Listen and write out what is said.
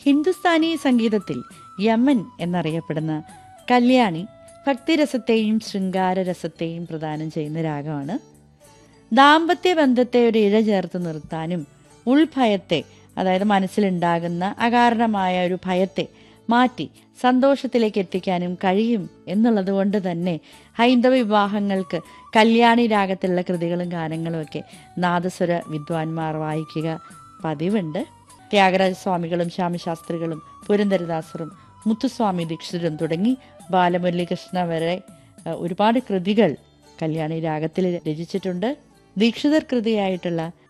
ഹിന്ദുസ്ഥാനി സംഗീതത്തിൽ യമൻ എന്നറിയപ്പെടുന്ന കല്യാണി ഭക്തിരസത്തെയും ശൃംഗാരരസത്തെയും പ്രദാനം ചെയ്യുന്ന രാഗമാണ് ദാമ്പത്യ ബന്ധത്തെ ഒരു ഇഴ ചേർത്ത് നിർത്താനും ഉൾഭയത്തെ അതായത് മനസ്സിലുണ്ടാകുന്ന അകാരണമായ ഒരു ഭയത്തെ മാറ്റി സന്തോഷത്തിലേക്ക് എത്തിക്കാനും കഴിയും എന്നുള്ളത് കൊണ്ട് തന്നെ ഹൈന്ദവ വിവാഹങ്ങൾക്ക് കല്യാണി രാഗത്തിലുള്ള കൃതികളും ഗാനങ്ങളും ഒക്കെ നാദസ്വര വിദ്വാൻമാർ വായിക്കുക പതിവുണ്ട് ത്യാഗരാജ സ്വാമികളും ശ്യാമശാസ്ത്രികളും പുരന്ദരദാസറും മുത്തുസ്വാമി ദീക്ഷിതരും തുടങ്ങി ബാലമുരളികൃഷ്ണ വരെ അഹ്, ഒരുപാട് കൃതികൾ കല്യാണി രാഗത്തിൽ രചിച്ചിട്ടുണ്ട് ദീക്ഷിതർ കൃതിയായിട്ടുള്ള